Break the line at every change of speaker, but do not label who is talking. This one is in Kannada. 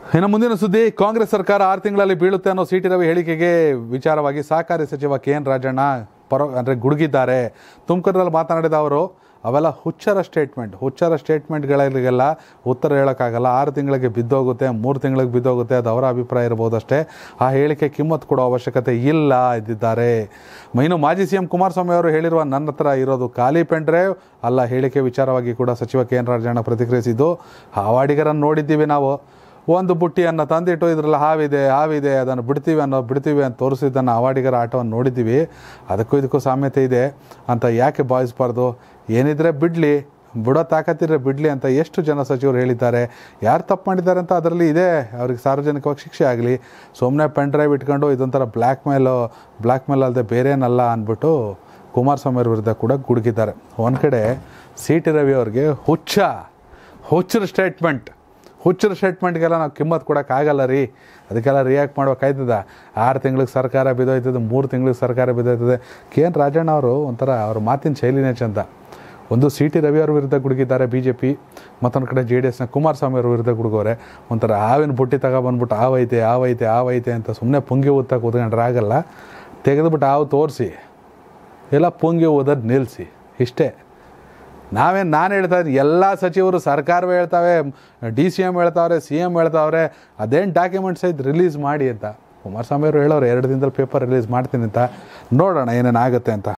ಇನ್ನು ಮುಂದಿನ ಸುದ್ದಿ ಕಾಂಗ್ರೆಸ್ ಸರ್ಕಾರ ಆರು ತಿಂಗಳಲ್ಲಿ ಬೀಳುತ್ತೆ ಅನ್ನೋ ಸಿ ಟಿ ರವಿ ಹೇಳಿಕೆಗೆ ವಿಚಾರವಾಗಿ ಸಹಕಾರಿ ಸಚಿವ ಕೆ ಎನ್ ರಾಜಣ್ಣ ಪರ ಅಂದರೆ ಗುಡುಗಿದ್ದಾರೆ ತುಮಕೂರಿನಲ್ಲಿ ಮಾತನಾಡಿದ ಅವರು ಅವೆಲ್ಲ ಹುಚ್ಚರ ಸ್ಟೇಟ್ಮೆಂಟ್ ಹುಚ್ಚರ ಸ್ಟೇಟ್ಮೆಂಟ್ಗಳಿಗೆಲ್ಲ ಉತ್ತರ ಹೇಳೋಕ್ಕಾಗಲ್ಲ ಆರು ತಿಂಗಳಿಗೆ ಬಿದ್ದೋಗುತ್ತೆ ಮೂರು ತಿಂಗಳಿಗೆ ಬಿದ್ದೋಗುತ್ತೆ ಅದು ಅವರ ಅಭಿಪ್ರಾಯ ಇರ್ಬೋದಷ್ಟೇ ಆ ಹೇಳಿಕೆ ಕಿಮ್ಮತ್ತು ಕೊಡೋ ಅವಶ್ಯಕತೆ ಇಲ್ಲ ಇದ್ದಿದ್ದಾರೆ ಇನ್ನು ಮಾಜಿ ಸಿ ಎಂ ಕುಮಾರಸ್ವಾಮಿ ಅವರು ಹೇಳಿರುವ ನನ್ನ ಹತ್ರ ಇರೋದು ಖಾಲಿ ಪೆಂಡ್ರೇವ್ ಅಲ್ಲ ಹೇಳಿಕೆ ವಿಚಾರವಾಗಿ ಕೂಡ ಸಚಿವ ಕೆ ಎನ್ ರಾಜಣ್ಣ ಪ್ರತಿಕ್ರಿಯಿಸಿದ್ದು ಹಾವಾಡಿಗರನ್ನು ನೋಡಿದ್ದೀವಿ ನಾವು ಒಂದು ಬುಟ್ಟಿಯನ್ನು ತಂದಿಟ್ಟು ಇದರಲ್ಲಿ ಹಾವಿದೆ ಹಾವಿದೆ ಅದನ್ನು ಬಿಡ್ತೀವಿ ಅನ್ನೋ ಬಿಡ್ತೀವಿ ಅಂತ ತೋರಿಸಿದ್ದನ್ನು ಅವಾಡಿಗರ ಆಟವನ್ನು ನೋಡಿದ್ದೀವಿ ಅದಕ್ಕೂ ಇದಕ್ಕೂ ಸಾಮ್ಯತೆ ಇದೆ ಅಂತ ಯಾಕೆ ಭಾವಿಸ್ಬಾರ್ದು ಏನಿದ್ರೆ ಬಿಡಲಿ ಬಿಡೋ ತಾಕತ್ತಿದ್ರೆ ಬಿಡಲಿ ಅಂತ ಎಷ್ಟು ಜನ ಸಚಿವರು ಹೇಳಿದ್ದಾರೆ ಯಾರು ತಪ್ಪು ಮಾಡಿದ್ದಾರೆ ಅಂತ ಅದರಲ್ಲಿ ಇದೆ ಅವ್ರಿಗೆ ಸಾರ್ವಜನಿಕವಾಗಿ ಶಿಕ್ಷೆ ಆಗಲಿ ಸುಮ್ಮನೆ ಪೆನ್ ಡ್ರೈವ್ ಇಟ್ಕೊಂಡು ಇದೊಂಥರ ಬ್ಲ್ಯಾಕ್ ಮೇಲು ಬ್ಲ್ಯಾಕ್ ಮೇಲ್ ಅಲ್ಲದೆ ಬೇರೇನಲ್ಲ ಅಂದ್ಬಿಟ್ಟು ಕುಮಾರಸ್ವಾಮಿ ಅವ್ರ ವಿರುದ್ಧ ಕೂಡ ಗುಡುಗಿದ್ದಾರೆ ಒಂದು ಕಡೆ ಸಿ ಟಿ ರವಿ ಅವ್ರಿಗೆ ಹುಚ್ಚ ಹುಚ್ಚರ ಸ್ಟೇಟ್ಮೆಂಟ್ ಹುಚ್ಚರ ಸ್ಟೇಟ್ಮೆಂಟ್ಗೆಲ್ಲ ನಾವು ಕಿಮ್ಮತ್ತು ಕೊಡೋಕ್ಕಾಗಲ್ಲ ರೀ ಅದಕ್ಕೆಲ್ಲ ರಿಯಾಕ್ಟ್ ಮಾಡ್ಬೇಕಾಯ್ತದ ಆರು ತಿಂಗಳಿಗೆ ಸರ್ಕಾರ ಬಿದ್ದೋಯ್ತದೆ ಮೂರು ತಿಂಗಳಿಗೆ ಸರ್ಕಾರ ಬಿದ್ದೋಯ್ತದೆ ಕೆ ಎನ್ ರಾಜಣ್ಣ ಅವರು ಒಂಥರ ಅವ್ರ ಮಾತಿನ ಶೈಲಿನೇ ಚಂದ ಒಂದು ಸಿ ಟಿ ರವಿ ಅವ್ರ ವಿರುದ್ಧ ಗುಡುಗಿದ್ದಾರೆ ಬಿ ಜೆ ಪಿ ಮತ್ತೊಂದು ಕಡೆ ಜೆ ಡಿ ಎಸ್ನ ಕುಮಾರಸ್ವಾಮಿ ಅವ್ರ ವಿರುದ್ಧ ಗುಡುಗೋರೆ ಒಂಥರ ಹಾವಿನ ಬುಟ್ಟಿ ತಗೊಬಂದ್ಬಿಟ್ಟು ಆವೈತೆ ಆವೈತೆ ಆವೈತೆ ಅಂತ ಸುಮ್ಮನೆ ಪುಂಗಿ ಊದ್ತಾ ಕೂತ್ಕೊಂಡ್ರೆ ಆಗಲ್ಲ ತೆಗೆದುಬಿಟ್ಟು ಹಾವು ತೋರಿಸಿ ಎಲ್ಲ ಪುಂಗಿ ಓದೋದು ನಿಲ್ಲಿಸಿ ಇಷ್ಟೇ ನಾವೇನು ನಾನು ಹೇಳ್ತಾ ಇದ್ದೀನಿ ಎಲ್ಲ ಸಚಿವರು ಸರ್ಕಾರವೇ ಹೇಳ್ತಾವೆ ಡಿ ಸಿ ಎಮ್ ಹೇಳ್ತಾವ್ರೆ ಸಿ ಎಮ್ ಹೇಳ್ತಾವ್ರೆ ಅದೇನು ಡಾಕ್ಯುಮೆಂಟ್ಸ್ ಐತೆ ರಿಲೀಸ್ ಮಾಡಿ ಅಂತ ಕುಮಾರಸ್ವಾಮಿ ಅವರು ಹೇಳೋರು ಎರಡು ದಿನದಲ್ಲಿ ಪೇಪರ್ ರಿಲೀಸ್ ಮಾಡ್ತೀನಿ ಅಂತ ನೋಡೋಣ ಏನೇನು ಆಗುತ್ತೆ ಅಂತ